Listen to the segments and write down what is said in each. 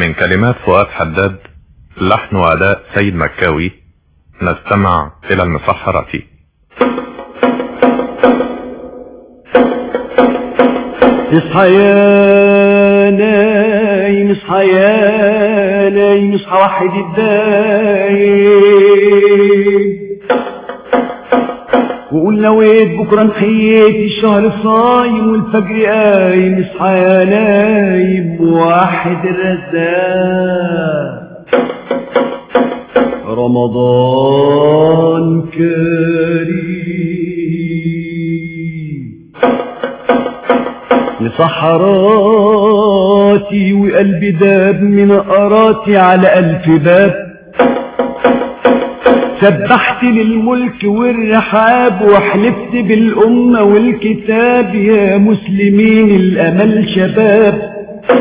من كلمات فؤاد حداد لحن وأداء سيد مكاوي نستمع إلى المسحرة اصحى يا نايم اصحى يا نايم اصحى واحد الدايم وقول نويت بكرة نحييت الشهر صايم والفجر قايم اصحى يا نايم واحد الرزاق رمضان كريم لصحراتي وقلبي داب من قراتي على ألف باب سبحت للملك والرحاب وحلفت بالأمة والكتاب يا مسلمين الأمل شباب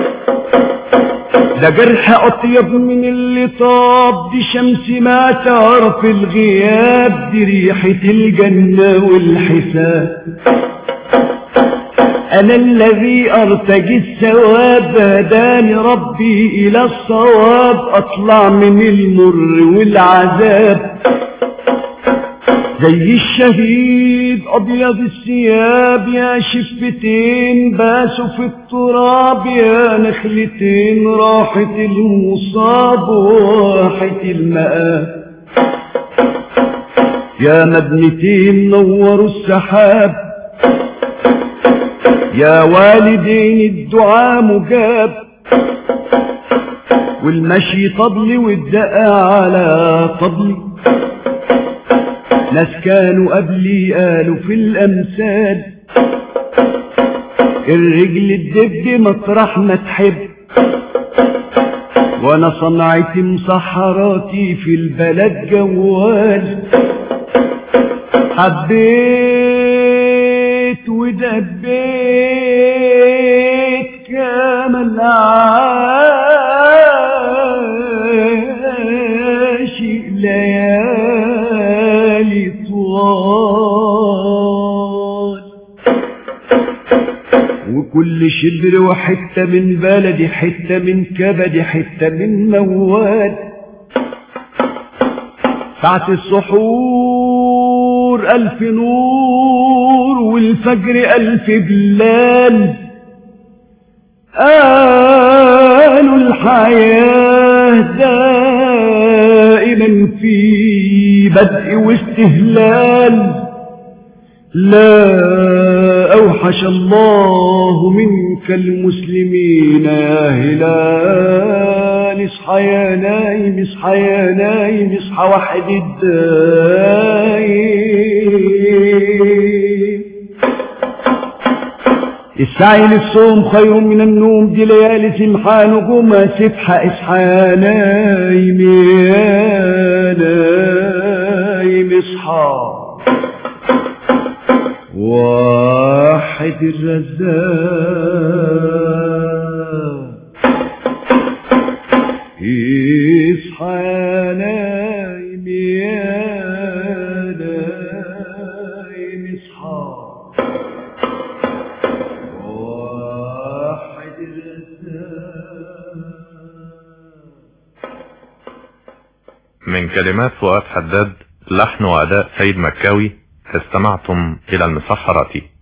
ده جرح أطيب من اللي طاب دي شمس ما تعرف الغياب دي ريحة الجنة والحساب أنا الذي أرتجي الثواب هداني ربي إلى الصواب أطلع من المر والعذاب زي الشهيد أبيض الثياب يا شفتين باسوا في التراب يا نخلتين راحت المصاب وراحت المآب يا مبنتين نوروا السحاب يا والدين الدعاء مجاب والمشي طبلي والدقة على طبلي ناس كانوا قبلي قالوا في الأمثال الرجل الدب مطرح ما تحب وانا صنعتي مسحراتي في البلد جوال حبيت ودبيت كامل عاشق ليالي طوال وكل شبر وحتة من بلدي حتة من كبدي حتة من موال ساعة السحور ألف نور والفجر ألف بلال قالوا الحياة دائما في بدء واستهلال لا أوحش الله منك المسلمين يا هلال اصحى يا نايم اصحى يا نايم اصحى واحد الدايم السعي للصوم خير من النوم دي ليالي سمحة نجومها سبحة اصحى يا نايم يا نايم اصحى واحد الرزاق اصحى يا نايم يا نايم اصحى واحد الرزاق من كلمات فؤاد حداد لحن وأداء سيد مكاوي استمعتم إلى المسحرة